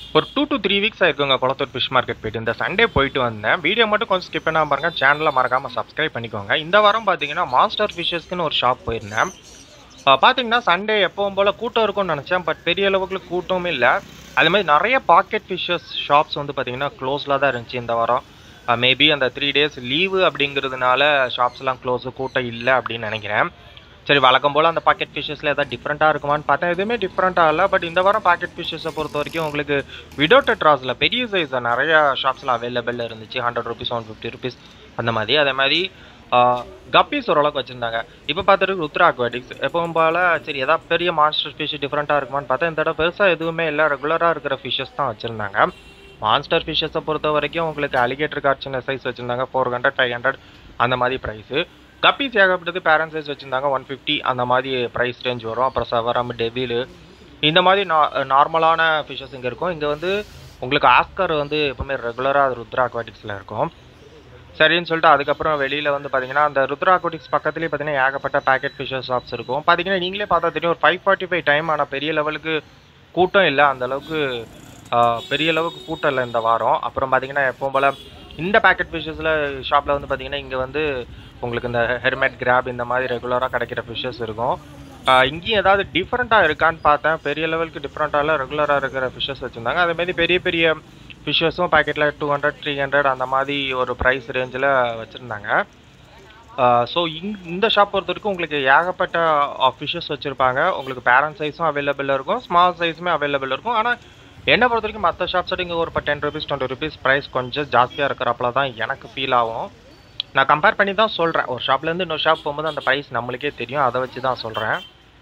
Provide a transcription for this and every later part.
ஒரு two to three weeks ஆயிருக்குங்க Kolathur fish market போயிட்டு இந்த சண்டே போயிட்டு வந்தேன் வீடியோ மட்டும் கொஞ்சம் ஸ்கிப் பண்ணாம பாருங்க சேனலை மறக்காம சப்ஸ்கிரைப் பண்ணிக்கோங்க இந்த வாரம் பார்த்தீங்கன்னா மாஸ்டர் ஃபிஷஸ்க்குன்னு ஒரு ஷாப் போயிருந்தேன் அஹ் பார்த்தீங்கன்னா சண்டே எப்பவும் போல் கூட்டம் இருக்கும்னு நினச்சேன் பட் பெரிய அளவுக்கு கூட்டமும் இல்லை அது மாதிரி நிறைய பாக்கெட் ஃபிஷஸ் ஷாப்ஸ் வந்து பார்த்தீங்கன்னா க்ளோஸில் தான் இருந்துச்சு இந்த வாரம் மேபி அந்த த்ரீ டேஸ் லீவு அப்படிங்கிறதுனால ஷாப்ஸ்லாம் க்ளோஸு கூட்டம் இல்லை அப்படின்னு நினைக்கிறேன் சரி வழக்கம் போல் அந்த பாக்கெட் ஃபிஷஸில் எதாவது டிஃப்ரெண்ட்டாக இருக்குமான்னு பார்த்தேன் எதுவுமே டிஃப்ரெண்ட்டாக இல்லை பட் இந்த வாரம் பாக்கெட் ஃபிஷஸை பொறுத்த வரைக்கும் உங்களுக்கு விடோ டெட்ராஸில் பெரிய சைஸில் நிறைய ஷாப்ஸில் அவைலபிள் இருந்துச்சு hundred rupees one fifty rupees அந்த மாதிரி அதே மாதிரி கப்பீஸ் ஓரளவுக்கு வச்சுருந்தாங்க இப்போ பார்த்துட்டு ருத்ரா அக்வாட்டிக்ஸ் எப்பவும் போல் சரி எதாவது பெரிய மான்ஸ்டர் ஃபிஷ் டிஃப்ரெண்ட்டாக இருக்குமான்னு பார்த்தா இந்த தடவை பெருசாக எதுவுமே இல்லை ரெகுலராக இருக்கிற ஃபிஷஸ் தான் வச்சுருந்தாங்க மான்ஸ்டர் ஃபிஷஸை பொறுத்த வரைக்கும் உங்களுக்கு அலிகேட்டர் கார் சின்ன சைஸ் வச்சுருந்தாங்க ஃபோர் ஹண்ட்ரட் ஃபைவ் ஹண்ட்ரட் அந்த மாதிரி ப்ரைஸு கப்பீஸ் ஏகப்பட்டது பேரண்ட் சைஸ் வச்சுருந்தாங்க ஒன் ஃபிஃப்டி அந்த மாதிரி ப்ரைஸ் ரேஞ்ச் வரும் அப்புறம் சவரம் டெவிலு இந்த மாதிரி நா நார்மலான ஃபிஷஸ் இங்கே இருக்கும் இங்கே வந்து உங்களுக்கு ஆஸ்கர் வந்து எப்பவுமே ரெகுலராக ருத்ரா அக்வாட்டிக்ஸில் இருக்கும் சரின்னு சொல்லிட்டு அதுக்கப்புறம் வெளியில் வந்து பார்த்தீங்கன்னா அந்த ருத்ரா அக்வாட்டிக்ஸ் பக்கத்துலேயே பார்த்தீங்கன்னா ஏகப்பட்ட பேக்கெட் ஃபிஷஸ் ஷாப்ஸ் இருக்கும் பார்த்தீங்கன்னா நீங்களே பார்த்தா தெரியும் ஒரு ஃபைவ் ஃபார்ட்டி ஃபைவ் டைம் ஆனால் பெரிய லெவலுக்கு கூட்டம் இல்லை அந்த அளவுக்கு ஆஹ், பெரிய அளவுக்கு கூட்டம் இல்லை இந்த வாரம் அப்புறம் பார்த்தீங்கன்னா எப்பவும் போல் இந்த பேக்கெட் ஃபிஷஸில் ஷாப்பில் வந்து பார்த்தீங்கன்னா இங்கே வந்து உங்களுக்கு இந்த ஹெர்மெட் கிராப் இந்த மாதிரி ரெகுலராக கிடைக்கிற ஃபிஷஸ் இருக்கும் ஆஹ், இங்கேயும் ஏதாவது டிஃப்ரெண்ட்டாக இருக்கான்னு பார்த்தேன் பெரிய லெவலுக்கு டிஃப்ரெண்ட்டாக ரெகுலராக இருக்கிற ஃபிஷஸ் வச்சுருந்தாங்க அதே மாதிரி பெரிய பெரிய ஃபிஷ்ஷஸும் பேக்கெட்டில் டூ ஹண்ட்ரட் த்ரீ ஹண்ட்ரட் அந்த மாதிரி ஒரு ப்ரைஸ் ரேஞ்சில் வச்சுருந்தாங்க ஸோ இங் இந்த ஷாப் பொறுத்த வரைக்கும் உங்களுக்கு ஏகப்பட்ட ஃபிஷ்ஷஸ் வச்சுருப்பாங்க உங்களுக்கு பேரண்ட் சைஸும் அவைலபிள் இருக்கும் ஸ்மால் சைஸுமே அவைலபிள் இருக்கும் ஆனால் என்னை பொறுத்த வரைக்கும் மற்ற ஷாப்ஸோட இங்கே ஒரு ten rupees twenty rupees price கொஞ்சம் ஜாஸ்தியாக இருக்கிறப்பல தான் எனக்கு ஃபீல் ஆகும் நான் கம்பேர் பண்ணி தான் சொல்கிறேன் ஒரு ஷாப்லேருந்து இன்னொரு ஷாப் போகும்போது அந்த ப்ரைஸ் நம்மளுக்கே தெரியும் அதை வச்சு தான் சொல்கிறேன்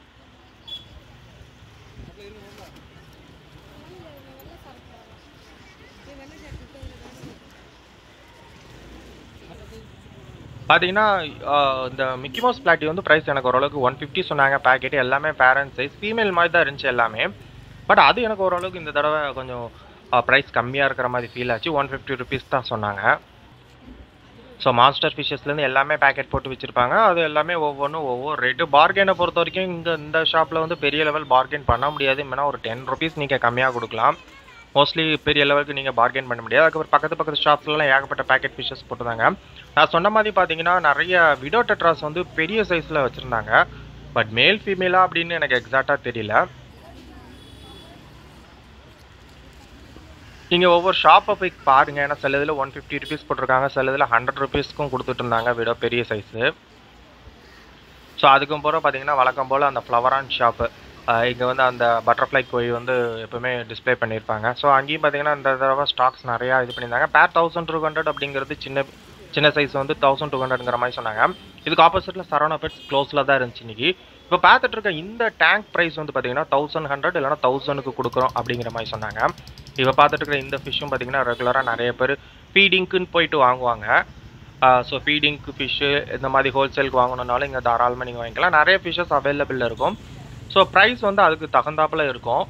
பார்த்தீங்கன்னா ஆஹ், இந்த மிக்கி மவுஸ் பிளாட்டி வந்து ப்ரைஸ் எனக்கு ஓரளவுக்கு ஒன் ஃபிஃப்டி சொன்னாங்க பேக்கெட் எல்லாமே பேரண்ட் சைஸ் ஃபீமேல் மாதிரி தான் இருந்துச்சு எல்லாமே பட் அது எனக்கு ஓரளவுக்கு இந்த தடவை கொஞ்சம் ப்ரைஸ் கம்மியாக இருக்கிற மாதிரி ஃபீல் ஆச்சு ஒன் ஃபிஃப்டி ருபீஸ் தான் சொன்னாங்க ஸோ மாஸ்டர் ஃபிஷஸ்லேருந்து எல்லாமே பேக்கெட் போட்டு வச்சுருப்பாங்க அது எல்லாமே ஒவ்வொன்றும் ஒவ்வொரு ரேட்டு பார்கெனை பொறுத்த வரைக்கும் இங்கே இந்த ஷாப்பில் வந்து பெரிய லெவல் பார்கென் பண்ண முடியாது வேணா ஒரு டென் ருபீஸ் நீங்கள் கம்மியாக கொடுக்கலாம் மோஸ்ட்லி பெரிய லெவலுக்கு நீங்கள் பார்கென் பண்ண முடியாது அதுக்கப்புறம் பக்கத்து பக்கத்து ஷாப்ஸ்லாம் ஏகப்பட்ட பேக்கெட் ஃபிஷஸ் போட்டுருந்தாங்க நான் சொன்ன மாதிரி பார்த்தீங்கன்னா நிறைய விடோ டெட்ராஸ் வந்து பெரிய சைஸில் வச்சுருந்தாங்க பட் மேல் ஃபீமேலா அப்படின்னு எனக்கு எக்ஸாக்டாக தெரியல நீங்கள் ஒவ்வொரு ஷாப்பை போய் பாருங்க ஏன்னா சில இதில் ஒன் ஃபிஃப்டி ருபீஸ் போட்டிருக்காங்க சில இதில் ஹண்ட்ரட் ருபீஸ்க்கும் கொடுத்துட்டு இருந்தாங்க விட பெரிய சைஸு ஸோ அதுக்கும் போகிற பார்த்தீங்கன்னா வழக்கம் போல் அந்த ஃப்ளவரான் ஷாப்பு இங்கே வந்து அந்த பட்டர்ஃப்ளை கோழி வந்து எப்பவுமே டிஸ்ப்ளே பண்ணியிருப்பாங்க ஸோ அங்கேயும் பார்த்தீங்கன்னா இந்த தடவை ஸ்டாக்ஸ் நிறையா இது பண்ணியிருந்தாங்க பேர் தௌசண்ட் டூ ஹண்ட்ரட் அப்படிங்கிறது சின்ன சின்ன சைஸ் வந்து தௌசண்ட் டூ ஹண்ட்ரட்ங்கிற மாதிரி சொன்னாங்க இதுக்கு ஆப்போசிட்டில் சரவணா பெட்ஸ் க்ளோஸில் தான் இருந்துச்சு இன்னைக்கு இப்போ பார்த்துட்டு இருக்க இந்த டேங்க் ப்ரைஸ் வந்து பார்த்தீங்கன்னா தௌசண்ட் ஹண்ட்ரட் இல்லைனா தௌசண்ட்க்கு கொடுக்குறோம் அப்படிங்கிற மாதிரி சொன்னாங்க இப்போ பார்த்துட்டு இருக்கிற இந்த ஃபிஷ்ஷும் பார்த்தீங்கன்னா ரெகுலராக நிறைய பேர் ஃபீடிங்க்குன்னு போயிட்டு வாங்குவாங்க ஸோ ஃபீடிங்க்கு ஃபிஷ்ஷு இந்த மாதிரி ஹோல்சேலுக்கு வாங்கணுன்னாலும் இங்கே தாராளமாக நீங்கள் வாங்கிக்கலாம் நிறைய ஃபிஷ்ஷஸ் அவைலபிள் இருக்கும் ஸோ ப்ரைஸ் வந்து அதுக்கு தகுந்தாப்புல இருக்கும்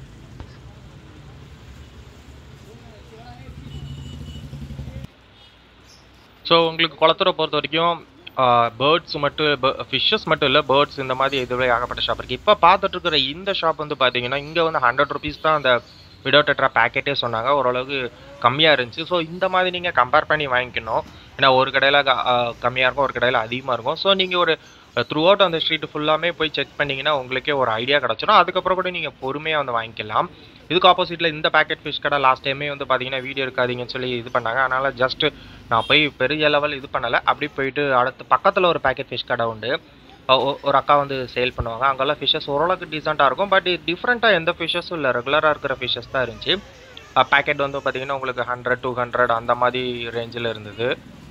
ஸோ உங்களுக்கு குளத்தூரை பொறுத்த வரைக்கும் பேர்ட்ஸ் மட்டும் ஃபிஷ்ஷஸ் மட்டும் இல்லை பேர்ட்ஸ் இந்த மாதிரி இதுவே ஏகப்பட்ட ஷாப் இருக்குது இப்போ பார்த்துட்டு இருக்கிற இந்த ஷாப் வந்து பார்த்தீங்கன்னா இங்கே வந்து ஹண்ட்ரட் ருபீஸ் தான் அந்த விடோ டெட்ரா பேக்கெட்டே சொன்னாங்க ஓரளவுக்கு கம்மியாக இருந்துச்சு ஸோ இந்த மாதிரி நீங்கள் கம்பேர் பண்ணி வாங்கிக்கணும் ஏன்னா ஒரு கடையில் கம்மியாக இருக்கும் ஒரு கடையில் அதிகமாக இருக்கும் ஸோ நீங்கள் ஒரு த்ரூ அவுட் அந்த ஸ்ட்ரீட் ஃபுல்லாமே போய் செக் பண்ணிங்கன்னா உங்களுக்கே ஒரு ஐடியா கிடச்சிடும் அதுக்கப்புறம் கூட நீங்கள் பொறுமையாக வந்து வாங்கிக்கலாம் இதுக்கு ஆப்போசிட்டில் இந்த பேக்கெட் ஃபிஷ் கடை லாஸ்ட் டைமே வந்து பார்த்தீங்கன்னா வீடியோ இருக்காதீங்கன்னு சொல்லி இது பண்ணாங்க அதனால் ஜஸ்ட் நான் போய் பெரிய லெவல் இது பண்ணலை அப்படி போயிட்டு அடுத்து பக்கத்தில் ஒரு பேக்கெட் ஃபிஷ் கடை உண்டு ஒ- ஒ- ஒரு அக்கா வந்து சேல் பண்ணுவாங்க அங்கெல்லாம் ஃபிஷ்ஷஸ் ஓரளவுக்கு டீசெண்டாக இருக்கும் பட் டிஃப்ரெண்ட்டாக எந்த ஃபிஷ்ஷஸும் இல்லை ரெகுலராக இருக்கிற ஃபிஷ்ஷஸ் தான் இருந்துச்சு பேக்கெட் வந்து பார்த்தீங்கன்னா உங்களுக்கு ஹண்ட்ரட் டூ ஹண்ட்ரட் அந்த மாதிரி ரேஞ்சில் இருந்தது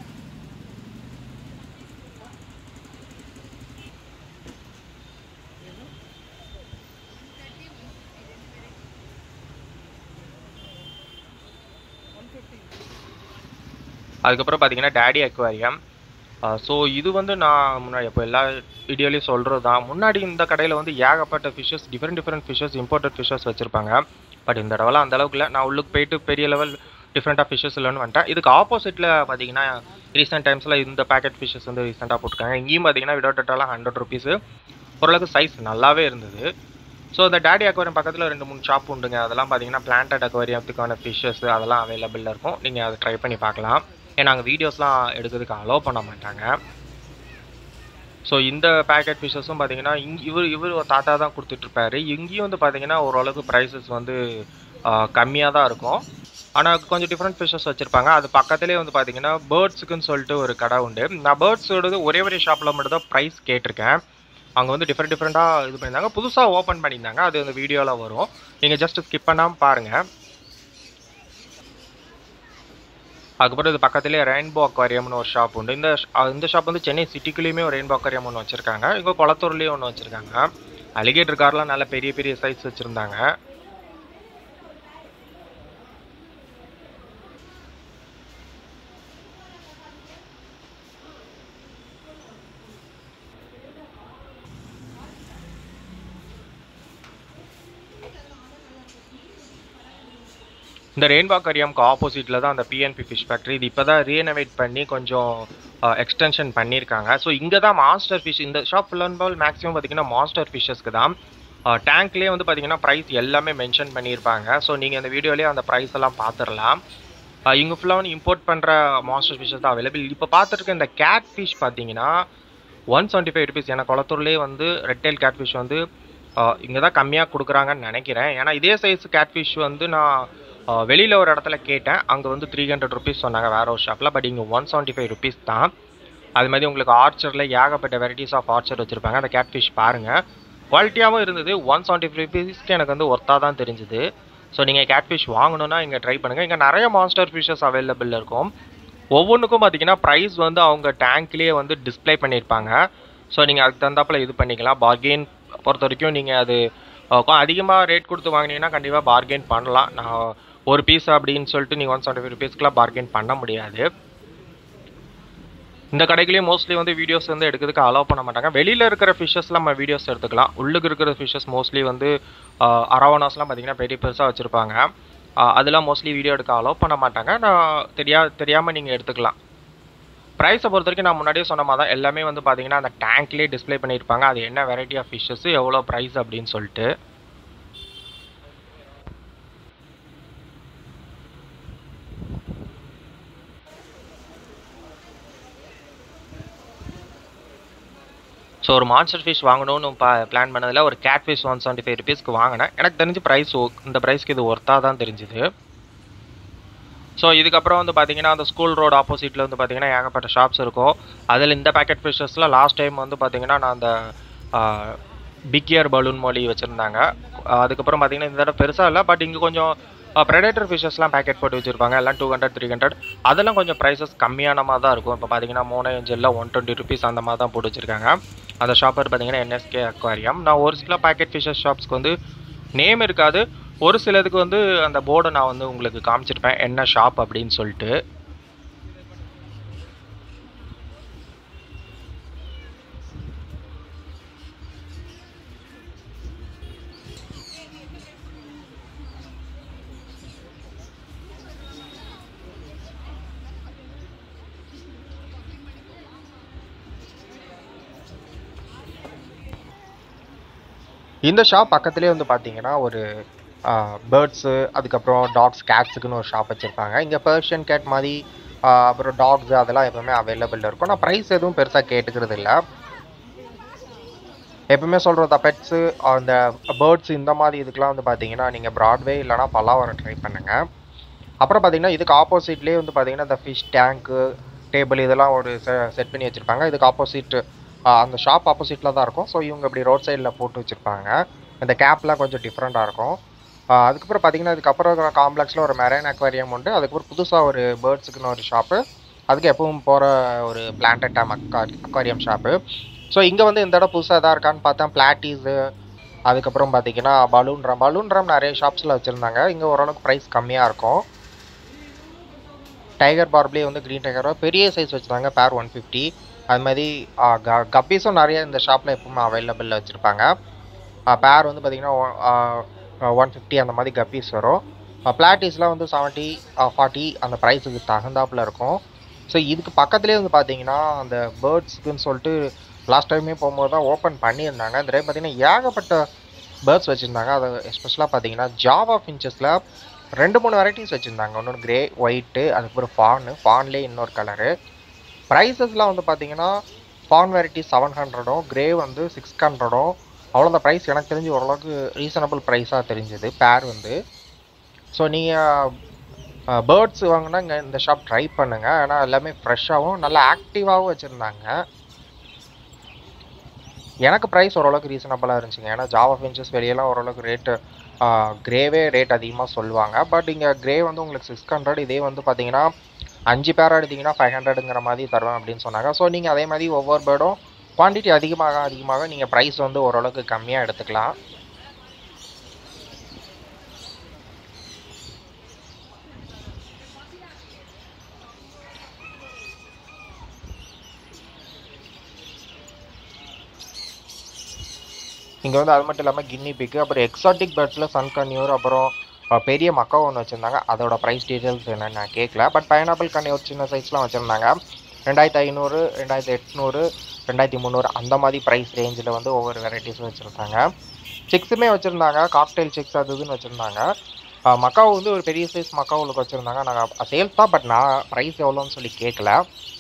அதுக்கப்புறம் பார்த்தீங்கன்னா டேடி அக்வாரியம் ஸோ இது வந்து நான் முன்னாடி இப்போ எல்லா வீடியோலையும் சொல்கிறது தான் முன்னாடி இந்த கடையில் வந்து ஏகப்பட்ட fishes different different fishes imported fishes வச்சுருப்பாங்க பட் இந்த தடவை அந்த அளவுக்கு இல்லை நான் உள்ளுக்கு போயிட்டு பெரிய லெவல் டிஃப்ரெண்ட்டாக ஃபிஷ்ஷஸ் இல்லைன்னு வந்துட்டேன் இதுக்கு ஆப்போசிட்டில் பார்த்தீங்கன்னா ரீசெண்ட் டைம்ஸில் இந்த பேக்கெட் ஃபிஷ்ஷஸ் வந்து ரீசெண்டாக போட்டிருக்காங்க இங்கேயும் பார்த்தீங்கன்னா விடோ டெட்டாலாம் ஹண்ட்ரட் ருபீஸு ஓரளவுக்கு சைஸ் நல்லாவே இருந்தது ஸோ இந்த டேடி அக்வாரியம் பக்கத்தில் ரெண்டு மூணு ஷாப் உண்டுங்க அதெல்லாம் பார்த்தீங்கன்னா பிளான்டட் அக்வாரியத்துக்கான ஃபிஷ்ஷஸ் அதெல்லாம் அவைலபிளில் இருக்கும் நீங்கள் அதை ட்ரை பண்ணி பார்க்கலாம் ஏன்னா அங்கே வீடியோஸ்லாம் எடுக்கிறதுக்கு அலோவ் பண்ண மாட்டாங்க ஸோ இந்த பேக்கெட் ஃபிஷ்ஷஸும் பார்த்தீங்கன்னா இங் இவர் இவர் ஒரு தாத்தா தான் கொடுத்துட்ருப்பாரு இங்கேயும் வந்து பார்த்தீங்கன்னா ஓரளவுக்கு ப்ரைஸஸ் வந்து கம்மியாக தான் இருக்கும் ஆனால் கொஞ்சம் டிஃப்ரெண்ட் ஃபிஷ்ஷஸ் வச்சுருப்பாங்க அது பக்கத்துலேயே வந்து பார்த்தீங்கன்னா பேர்ட்ஸுக்குன்னு சொல்லிட்டு ஒரு கடை உண்டு நான் பேர்ட்ஸோடது ஒரே ஒரே ஷாப்பில் மட்டும் தான் ப்ரைஸ் கேட்டிருக்கேன் அங்கே வந்து டிஃப்ரெண்ட் டிஃப்ரெண்ட்டாக இது பண்ணியிருந்தாங்க புதுசாக ஓப்பன் பண்ணியிருந்தாங்க அது அந்த வீடியோவில் வரும் நீங்கள் ஜஸ்ட் ஸ்கிப் பண்ணாமல் பாருங்கள் அதுக்கப்புறம் இது பக்கத்துலேயே ரெயின்போ அக்வாரியம்னு ஒரு ஷாப் உண்டு இந்த இந்த ஷாப் வந்து சென்னை சிட்டிக்குள்ளேயுமே ஒரு ரெயின்போ அக்வாரியம் ஒன்று வச்சுருக்காங்க இங்கே குளத்தூர்லேயும் ஒன்று வச்சுருக்காங்க அலிகேட்டர் கார்லாம் நல்ல பெரிய பெரிய சைஸ் வச்சுருந்தாங்க இந்த ரெயின்போ அக்வாரியம்க்கு ஆப்போசிட்டில் தான் அந்த பிஎன்பி ஃபிஷ் ஃபேக்ட்ரி இது இப்போ தான் ரீனோவேட் பண்ணி கொஞ்சம் எக்ஸ்டென்ஷன் பண்ணியிருக்காங்க ஸோ இங்கே தான் மாஸ்டர் ஃபிஷ் இந்த ஷாப் ஃபுல் அண்ட் பால் மேக்ஸிமம் பார்த்தீங்கன்னா மாஸ்டர் ஃபிஷ்ஷஸ்க்கு தான் டேங்க்லேயே வந்து பார்த்தீங்கன்னா ப்ரைஸ் எல்லாமே மென்ஷன் பண்ணியிருப்பாங்க ஸோ நீங்கள் இந்த வீடியோலேயே அந்த ப்ரைஸ் எல்லாம் பார்த்துடலாம் இங்கே ஃபுல்லாக வந்து இம்போர்ட் பண்ணுற மாஸ்டர் ஃபிஷ்ஷஸ் தான் அவைலபிள் இப்போ பார்த்துருக்க இந்த கேட் ஃபிஷ் பார்த்தீங்கன்னா ஒன் செவன்ட்டி ஃபைவ் ருபீஸ் ஏன்னா குளத்தூர்லேயே வந்து ரெட்டெயில் கேட் ஃபிஷ் வந்து இங்கே தான் கம்மியாக கொடுக்குறாங்கன்னு நினைக்கிறேன் ஏன்னா இதே சைஸ் கேட் ஃபிஷ் வந்து நான் வெளியில் ஒரு இடத்துல கேட்டேன் அங்கே வந்து த்ரீ ஹண்ட்ரட் ருபீஸ் சொன்னாங்க வேற ஒரு ஷாப்பில் பட் இங்கே ஒன் செவன்ட்டி ஃபைவ் ருபீஸ் தான் அது மாதிரி உங்களுக்கு ஆர்ச்சரில் ஏகப்பட்ட வெரைட்டிஸ் ஆஃப் ஆர்ச்சர் வச்சுருப்பாங்க அந்த கேட் ஃபிஷ் பாருங்கள் குவாலிட்டியாகவும் இருந்தது ஒன் செவன்ட்டி ஃபைவ் ருபீஸ்க்கு எனக்கு வந்து ஒர்த்தாக தான் தெரிஞ்சுது ஸோ நீங்கள் கேட் ஃபிஷ் வாங்கணுன்னா இங்கே ட்ரை பண்ணுங்கள் இங்கே நிறைய மான்ஸ்டர் ஃபிஷ்ஷஸ் அவைலபிள் இருக்கும் ஒவ்வொன்றுக்கும் பார்த்தீங்கன்னா ப்ரைஸ் வந்து அவங்க டேங்க்லேயே வந்து டிஸ்பிளே பண்ணியிருப்பாங்க ஸோ நீங்கள் அதுக்கு தகுந்தாப்பில் இது பண்ணிக்கலாம் பார்கெயின் பொறுத்த வரைக்கும் நீங்கள் அது அதிகமாக ரேட் கொடுத்து வாங்கினீங்கன்னா கண்டிப்பாக பார்கெயின் பண்ணலாம் நான் ஒரு பீஸ் அப்படின்னு சொல்லிட்டு நீங்கள் ஒன் செவன்ட்டி ஃபைவ் ருபீஸ்க்குலாம் பார்கெயின் பண்ண முடியாது இந்த கடைக்குலேயும் மோஸ்ட்லி வந்து வீடியோஸ் வந்து எடுக்கிறதுக்கு அலோவ் பண்ண மாட்டாங்க வெளியில் இருக்கிற ஃபிஷ்ஷஸ்லாம் நம்ம வீடியோஸ் எடுத்துக்கலாம் உள்ளுக்கு இருக்கிற ஃபிஷ்ஷஸ் மோஸ்ட்லி வந்து அரவானாஸ்லாம் பார்த்தீங்கன்னா பெரிய பெருசாக வச்சுருப்பாங்க அதெல்லாம் மோஸ்ட்லி வீடியோ எடுக்க அலோவ் பண்ண மாட்டாங்க நான் தெரியா தெரியாமல் நீங்கள் எடுத்துக்கலாம் ப்ரைஸை பொறுத்த வரைக்கும் நான் முன்னாடியே சொன்ன மாதிரி தான் எல்லாமே வந்து பார்த்தீங்கன்னா அந்த டேங்க்லேயே டிஸ்பிளே பண்ணியிருப்பாங்க அது என்ன வெரைட்டி ஆஃப் ஃபிஷ்ஷஸ் எவ்வளோ ப்ரைஸ் அப்படின்னு சொல்லிட்டு ஸோ ஒரு மான்ஸ்டர் ஃபிஷ் வாங்கணும்னு பா பிளான் பண்ணதில் ஒரு catfish one seventy five ருபீஸ்க்கு வாங்கினேன் எனக்கு தெரிஞ்சு ப்ரைஸ் இந்த ப்ரைஸ்க்கு இது ஒர்த்தாக தான் தெரிஞ்சுது ஸோ இதுக்கப்புறம் வந்து பார்த்தீங்கன்னா அந்த ஸ்கூல் ரோடு ஆப்போசிட்டில் வந்து பார்த்தீங்கன்னா ஏகப்பட்ட ஷாப்ஸ் இருக்கும் அதில் இந்த பேக்கெட் ஃபிஷ்ஷஸில் லாஸ்ட் டைம் வந்து பார்த்தீங்கன்னா நான் அந்த பிக் இயர் பலூன் மொழி வச்சுருந்தாங்க அதுக்கப்புறம் பார்த்தீங்கன்னா இந்த தடவை பெருசாக இல்லை பட் இங்கே கொஞ்சம் ப்ரெடேட்டர் ஃபிஷஸ்லாம் பேக்கெட் போட்டு வச்சுருப்பாங்க எல்லாம் டூ ஹண்ட்ரட் த்ரீ ஹண்ட்ரட் அதெல்லாம் கொஞ்சம் ப்ரைஸஸ் கம்மியான மாதிரி தான் இருக்கும் இப்போ பார்த்தீங்கன்னா மூணு இன்ச்சில் ஒன் டுவெண்ட்டி ருபீஸ் அந்த மாதிரி தான் போட்டு வச்சுருக்காங்க அந்த ஷாப்பர் பார்த்தீங்கன்னா என்எஸ்கே அக்வாரியம் நான் ஒரு சில பேக்கெட் ஃபிஷஸ் ஷாப்ஸ்க்கு வந்து நேம் இருக்காது ஒரு சிலதுக்கு வந்து அந்த போர்டை நான் வந்து உங்களுக்கு காமிச்சிருப்பேன் என்ன ஷாப் அப்படின்னு சொல்லிட்டு இந்த ஷாப் பக்கத்துலேயே வந்து பார்த்தீங்கன்னா ஒரு பேர்ட்ஸு அதுக்கப்புறம் டாக்ஸ் கேட்ஸுக்குன்னு ஒரு ஷாப் வச்சுருப்பாங்க இங்கே பர்ஷியன் கேட் மாதிரி ஆஹ் அப்புறம் டாக்ஸ் அதெல்லாம் எப்பவுமே அவைலபிள் இருக்கும் நான் ப்ரைஸ் எதுவும் பெருசாக கேட்டுக்கிறது இல்லை எப்பவுமே சொல்கிறது பெட்ஸு அந்த பேர்ட்ஸ் இந்த மாதிரி இதுக்கெலாம் வந்து பார்த்தீங்கன்னா நீங்கள் ப்ராட்வே இல்லைனா பல்லாவரம் ட்ரை பண்ணுங்கள் அப்புறம் பார்த்தீங்கன்னா இதுக்கு ஆப்போசிட்லேயே வந்து பார்த்தீங்கன்னா இந்த ஃபிஷ் டேங்க்கு டேபிள் இதெல்லாம் ஒரு செட் பண்ணி வச்சுருப்பாங்க இதுக்கு ஆப்போசிட் அந்த ஷாப் ஆப்போசிட்டில் தான் இருக்கும் ஸோ இவங்க இப்படி ரோட் சைடில் போட்டு வச்சுருப்பாங்க இந்த கேப்லாம் கொஞ்சம் டிஃப்ரெண்ட்டாக இருக்கும் ஆஹ் அதுக்கப்புறம் பார்த்தீங்கன்னா இதுக்கப்புறம் இருக்கிற காம்ப்ளெக்ஸில் ஒரு மெரைன் அக்வாரியம் உண்டு அதுக்கப்புறம் புதுசாக ஒரு பேர்ட்ஸுக்குன்னு ஒரு ஷாப்பு அதுக்கு எப்பவும் போகிற ஒரு பிளான்டட் டேம் அக்வாரியம் ஷாப்பு ஸோ இங்கே வந்து இந்த இடம் புதுசாக எதாக இருக்கான்னு பார்த்தா பிளாட்டீஸு அதுக்கப்புறம் பார்த்தீங்கன்னா பலூன் ரம் பலூன் ரம் நிறைய ஷாப்ஸில் வச்சுருந்தாங்க இங்கே ஓரளவுக்கு ப்ரைஸ் கம்மியாக இருக்கும் டைகர் பார்ப்லேயே வந்து க்ரீன் டைகரோ பெரிய சைஸ் வச்சுருந்தாங்க பேர் ஒன் ஃபிஃப்டி அது மாதிரி கப்பீஸும் நிறைய இந்த ஷாப்பில் எப்பவுமே அவைலபிளில் வச்சுருப்பாங்க பேர் வந்து பார்த்திங்கன்னா ஒன் ஃபிஃப்டி அந்த மாதிரி கப்பீஸ் வரும் பிளாட்டிஸ்லாம் வந்து செவன்ட்டி ஃபார்ட்டி அந்த ப்ரைஸுக்கு தகுந்தாப்பில் இருக்கும் ஸோ இதுக்கு பக்கத்துலேயே வந்து பார்த்தீங்கன்னா அந்த பேர்ட்ஸுக்குன்னு சொல்லிட்டு லாஸ்ட் டைமே போகும்போது தான் ஓப்பன் பண்ணியிருந்தாங்க இந்த டைம் பார்த்தீங்கன்னா ஏகப்பட்ட பேர்ட்ஸ் வச்சுருந்தாங்க அது எஸ்பெஷலாக பார்த்தீங்கன்னா ஜாவா ஃபின்ச்சஸில் ரெண்டு மூணு வெரைட்டிஸ் வச்சுருந்தாங்க ஒன்று கிரே ஒயிட்டு அதுக்கப்புறம் ஃபானு ஃபான்லேயே இன்னொரு கலரு ப்ரைஸஸ்லாம் வந்து பார்த்தீங்கன்னா ஃபான் வெரைட்டி செவன் ஹண்ட்ரடும் கிரே வந்து சிக்ஸ் ஹண்ட்ரடும் அவ்வளோதான் ப்ரைஸ் எனக்கு தெரிஞ்சு ஓரளவுக்கு ரீசனபிள் ப்ரைஸாக தெரிஞ்சுது பேர் வந்து ஸோ நீங்கள் பேர்ட்ஸ் வாங்கினா இங்கே இந்த ஷாப் ட்ரை பண்ணுங்கள் ஏன்னா எல்லாமே ஃப்ரெஷ்ஷாகவும் நல்லா ஆக்டிவாகவும் வச்சுருந்தாங்க எனக்கு ப்ரைஸ் ஓரளவுக்கு ரீசனபிளாக இருந்துச்சுங்க ஏன்னா ஜாவா ஃபின்ச்சஸ் வெளியெல்லாம் ஓரளவுக்கு ரேட்டு கிரேவே ரேட் அதிகமாக சொல்லுவாங்க பட் இங்கே கிரே வந்து உங்களுக்கு சிக்ஸ் ஹண்ட்ரட் இதே வந்து பார்த்தீங்கன்னா அஞ்சு பேர் எடுத்தீங்கன்னா ஃபைவ் ஹண்ட்ரடுங்கிற மாதிரி தருவேன் அப்படின்னு சொன்னாங்க ஸோ நீங்கள் அதே மாதிரி ஒவ்வொரு பேர்டும் குவான்டிட்டி அதிகமாக அதிகமாக நீங்கள் ப்ரைஸ் வந்து ஓரளவுக்கு கம்மியாக எடுத்துக்கலாம் இங்கே வந்து அது மட்டும் இல்லாமல் கின்னி பிக்கு அப்புறம் எக்ஸாட்டிக் பேர்ட்ஸில் சன் கன்யூர் அப்புறம் அஹ், பெரிய மக்கா ஒன்று வச்சுருந்தாங்க அதோட ப்ரைஸ் டீட்டெயில்ஸ் என்னன்னு நான் கேட்கல பட் பைனாப்பிள் கன்யூர் சின்ன சைஸ்லாம் வச்சுருந்தாங்க ரெண்டாயிரத்தி ஐநூறு ரெண்டாயிரத்தி எட்நூறு ரெண்டாயிரத்தி முந்நூறு அந்த மாதிரி ப்ரைஸ் ரேஞ்சில் வந்து ஒவ்வொரு வெரைட்டிஸும் வச்சுருந்தாங்க சிக்ஸுமே வச்சுருந்தாங்க காக்டெயில் சிக்ஸ் அது இதுன்னு வச்சுருந்தாங்க மக்காவு வந்து ஒரு பெரிய சைஸ் மக்காவுக்கு வச்சுருந்தாங்க நாங்கள் சேல்ஸ் தான் பட் நான் ப்ரைஸ் எவ்வளோன்னு சொல்லி கேட்கல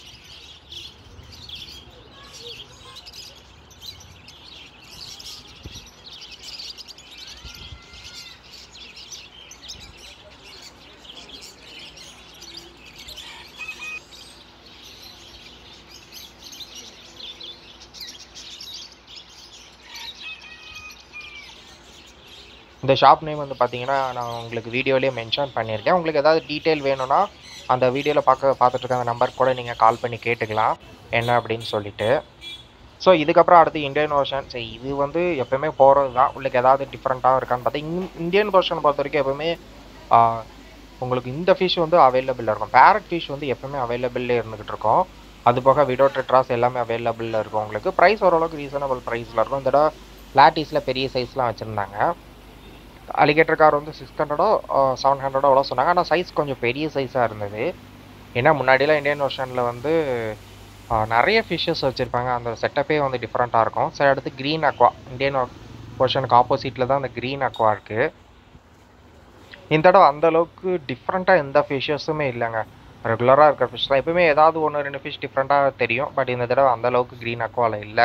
இந்த ஷாப் நேம் வந்து பார்த்தீங்கன்னா நான் உங்களுக்கு வீடியோலேயே மென்ஷன் பண்ணியிருக்கேன் உங்களுக்கு ஏதாவது டீட்டெயில் வேணும்னா அந்த வீடியோவில் பார்க்க பார்த்துட்டு இருக்க அந்த நம்பர் கூட நீங்கள் கால் பண்ணி கேட்டுக்கலாம் என்ன அப்படின்னு சொல்லிட்டு ஸோ இதுக்கப்புறம் அடுத்து இந்தியன் ஓஷன் சரி இது வந்து எப்பவுமே போகிறது தான் உங்களுக்கு ஏதாவது டிஃப்ரெண்ட்டாக இருக்கான்னு பார்த்தா இந் இந்தியன் ஓஷன் பொறுத்த வரைக்கும் எப்பவுமே ஆ, உங்களுக்கு இந்த ஃபிஷ் வந்து அவைலபிளில் இருக்கும் பேரட் ஃபிஷ் வந்து எப்பவுமே அவைலபிளில் இருந்துகிட்டு இருக்கும் அது போக விடோ டெட்ராஸ் எல்லாமே அவைலபிளில் இருக்கும் உங்களுக்கு ப்ரைஸ் ஓரளவுக்கு ரீசனபிள் ப்ரைஸில் இருக்கும் இந்த தடவை லாட்டிஸில் பெரிய சைஸ்லாம் வச்சுருந்தாங்க அலிகேட்டர் கார் வந்து சிக்ஸ் ஹண்ட்ரடோ செவன் ஹண்ட்ரடோ அவ்வளோ சொன்னாங்க ஆனால் சைஸ் கொஞ்சம் பெரிய சைஸாக இருந்தது ஏன்னா முன்னாடிலாம் இந்தியன் ஓஷனில் வந்து ஆ, நிறைய ஃபிஷ்ஷஸ் வச்சுருப்பாங்க அந்த செட்டப்பே வந்து டிஃப்ரெண்ட்டாக இருக்கும் சரி அடுத்து க்ரீன் அக்வா இந்தியன் ஓஷனுக்கு ஆப்போசிட்டில் தான் அந்த க்ரீன் அக்வா இருக்குது இந்த தடவை அந்த அளவுக்கு டிஃப்ரெண்ட்டாக எந்த ஃபிஷ்ஷஸுமே இல்லைங்க ரெகுலராக இருக்கிற ஃபிஷ் தான் எப்பவுமே ஏதாவது ஒன்று ரெண்டு ஃபிஷ் டிஃப்ரெண்ட்டாக தெரியும் பட் இந்த தடவை அந்த அளவுக்கு க்ரீன் அக்வாவில் இல்லை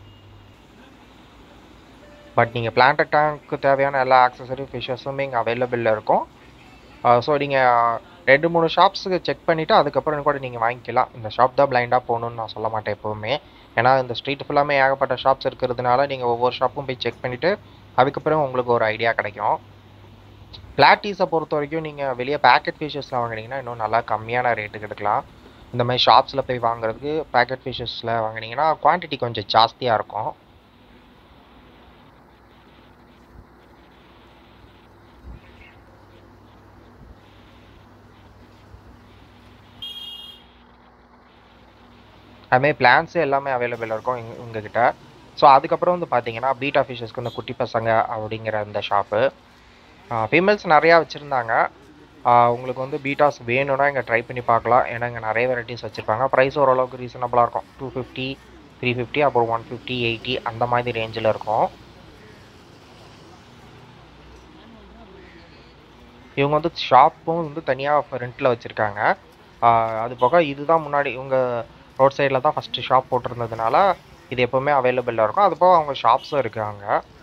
பட் நீங்கள் பிளான்ட் டேங்க்கு தேவையான எல்லா ஆக்சசரி ஃபிஷ்ஷஸுமே இங்கே அவைலபிளில் இருக்கும் ஸோ நீங்கள் ரெண்டு மூணு ஷாப்ஸுக்கு செக் பண்ணிவிட்டு அதுக்கப்புறம் கூட நீங்கள் வாங்கிக்கலாம் இந்த ஷாப் தான் பிளைண்டாக போகணுன்னு நான் சொல்ல மாட்டேன் எப்போவுமே ஏன்னா இந்த ஸ்ட்ரீட் ஃபுல்லாமே ஏகப்பட்ட ஷாப்ஸ் இருக்கிறதுனால நீங்கள் ஒவ்வொரு ஷாப்பும் போய் செக் பண்ணிவிட்டு அதுக்கப்புறம் உங்களுக்கு ஒரு ஐடியா கிடைக்கும் பிளாட்டீஸை பொறுத்த வரைக்கும் நீங்கள் வெளியே பேக்கெட் ஃபிஷஸில் வாங்குனீங்கன்னா இன்னும் நல்லா கம்மியான ரேட்டுக்கு எடுக்கலாம் இந்த மாதிரி ஷாப்ஸில் போய் வாங்குறதுக்கு பேக்கெட் ஃபிஷஸில் வாங்குனீங்கன்னா குவான்டிட்டி கொஞ்சம் ஜாஸ்தியாக இருக்கும் அதுமாதிரி பிளான்ஸு எல்லாமே அவைலபிள் இருக்கும் இங்க உங்ககிட்ட ஸோ அதுக்கப்புறம் வந்து பார்த்தீங்கன்னா பீட்டா ஃபிஷஸ்க்கு வந்து குட்டி பசங்க அப்படிங்கிற இந்த ஷாப்பு ஃபீமேல்ஸ் நிறையா வச்சுருந்தாங்க உங்களுக்கு வந்து பீட்டாஸ் வேணும்னா இங்கே ட்ரை பண்ணி பார்க்கலாம் ஏன்னா இங்கே நிறைய வெரைட்டிஸ் வச்சுருப்பாங்க ப்ரைஸ் ஓரளவுக்கு ரீசனபிளாக இருக்கும் டூ ஃபிஃப்டி த்ரீ ஃபிஃப்டி அப்புறம் ஒன் ஃபிஃப்டி எயிட்டி அந்த மாதிரி ரேஞ்சில் இருக்கும் இவங்க வந்து ஷாப்பும் வந்து தனியாக ரெண்ட்டில் வச்சுருக்காங்க அது போக இதுதான் முன்னாடி இவங்க ரோட் சைடில் தான் ஃபஸ்ட்டு ஷாப் போட்டிருந்ததுனால இது எப்போவுமே அவைலபிளாக இருக்கும் அது போக அவங்க ஷாப்ஸும் இருக்காங்க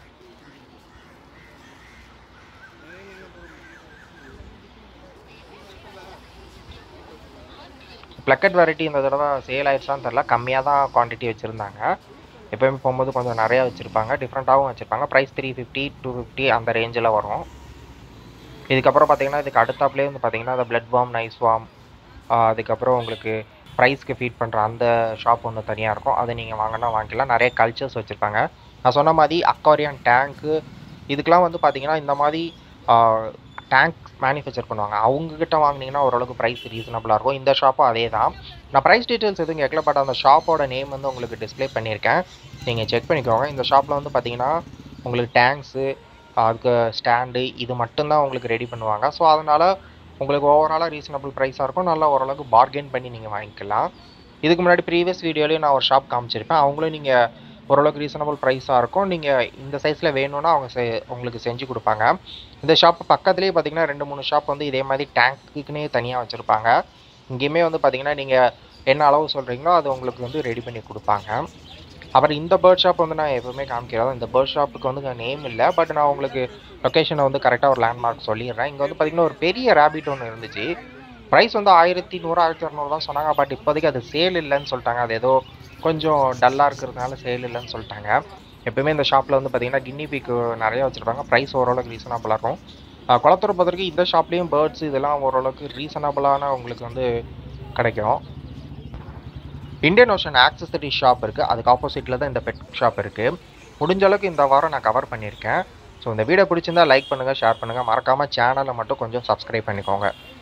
ப்ளக்கட் வெரைட்டி இந்த தடவை சேல் ஆயிடுச்சான்னு தெரில கம்மியாக தான் குவான்டிட்டி வச்சுருந்தாங்க எப்போயுமே போகும்போது கொஞ்சம் நிறையா வச்சுருப்பாங்க டிஃப்ரெண்ட்டாகவும் வச்சுருப்பாங்க price three fifty two fifty அந்த ரேஞ்சில் வரும் இதுக்கப்புறம் பார்த்தீங்கன்னா இதுக்கு அடுத்தாப்புலேயே வந்து பார்த்தீங்கன்னா அந்த பிளட் வார்ம் நைஸ் வார்ம் அதுக்கப்புறம் உங்களுக்கு ப்ரைஸ்க்கு ஃபீட் பண்ணுற அந்த ஷாப் ஒன்று தனியாக இருக்கும் அதை நீங்கள் வாங்கினா வாங்கிக்கலாம் நிறைய கல்ச்சர்ஸ் வச்சுருப்பாங்க நான் சொன்ன மாதிரி அக்வாரியம் டேங்க்கு இதுக்கெலாம் வந்து பார்த்தீங்கன்னா இந்த மாதிரி டேங்க் மேனுஃபேக்சர் பண்ணுவாங்க அவங்கக்கிட்ட வாங்குனீங்கன்னா ஓரளவுக்கு ப்ரைஸ் ரீசனபிளாக இருக்கும் இந்த ஷாப்பும் அதே தான் நான் ப்ரைஸ் டீட்டெயில்ஸ் எதுவும் கேட்கல பட் அந்த ஷாப்போட நேம் வந்து உங்களுக்கு டிஸ்ப்ளே பண்ணியிருக்கேன் நீங்கள் செக் பண்ணிக்கோங்க இந்த ஷாப்பில் வந்து பார்த்தீங்கன்னா உங்களுக்கு டேங்க்ஸு அதுக்கு ஸ்டாண்டு இது மட்டும்தான் உங்களுக்கு ரெடி பண்ணுவாங்க ஸோ அதனால் உங்களுக்கு ஓவராலாக ரீசனபிள் ப்ரைஸாக இருக்கும் நல்லா ஓரளவுக்கு பார்கெயின் பண்ணி நீங்கள் வாங்கிக்கலாம் இதுக்கு முன்னாடி ப்ரீவியஸ் வீடியோலேயும் நான் ஒரு ஷாப் காமிச்சிருப்பேன் அவங்களும் நீங்கள் ஓரளவுக்கு ரீசனபிள் ப்ரைஸாக இருக்கும் நீங்கள் இந்த சைஸில் வேணும்னா அவங்க செ உங்களுக்கு செஞ்சு கொடுப்பாங்க இந்த ஷாப் பக்கத்துலேயே பார்த்தீங்கன்னா ரெண்டு மூணு ஷாப் வந்து இதே மாதிரி டேங்க்குக்குன்னே தனியாக வச்சுருப்பாங்க இங்கேயுமே வந்து பார்த்தீங்கன்னா நீங்கள் என்ன அளவு சொல்கிறீங்களோ அது உங்களுக்கு வந்து ரெடி பண்ணி கொடுப்பாங்க அப்புறம் இந்த பேர்ட் ஷாப் வந்து நான் எப்பவுமே காமிக்கிறதா இந்த பேர்ட் ஷாப்புக்கு வந்து நேம் இல்லை பட் நான் உங்களுக்கு லொக்கேஷனை வந்து கரெக்டாக ஒரு லேண்ட்மார்க் சொல்லிடுறேன் இங்கே வந்து பார்த்தீங்கன்னா ஒரு பெரிய ரேபிட் ஒன்று இருந்துச்சு ப்ரைஸ் வந்து ஆயிரத்தி நூறு ஆயிரத்தி இரநூறு தான் சொன்னாங்க பட் இப்போதைக்கு அது சேல் இல்லைன்னு சொல்லிட்டாங்க அது ஏதோ கொஞ்சம் டல்லாக இருக்கிறதுனால சேல் இல்லைன்னு சொல்லிட்டாங்க எப்பவுமே இந்த ஷாப்பில் வந்து பார்த்தீங்கன்னா கின்னி பீக்கு நிறைய வச்சுருப்பாங்க ப்ரைஸ் ஓரளவுக்கு ரீசனபிளாக இருக்கும் அஹ் குளத்தூர் பொறுத்தவரைக்கும் இந்த ஷாப்லேயும் பேர்ட்ஸ் இதெல்லாம் ஓரளவுக்கு ரீசனபிளான உங்களுக்கு வந்து கிடைக்கும் இந்தியன் ஓஷன் ஆக்சசரி ஷாப் இருக்குது அதுக்கு ஆப்போசிட்டில் தான் இந்த பெட் ஷாப் இருக்குது முடிஞ்ச அளவுக்கு இந்த வாரம் நான் கவர் பண்ணியிருக்கேன் ஸோ இந்த வீடியோ பிடிச்சிருந்தா லைக் பண்ணுங்கள் ஷேர் பண்ணுங்கள் மறக்காமல் சேனலை மட்டும் கொஞ்சம் சப்ஸ்கிரைப் பண்ணிக்கோங்க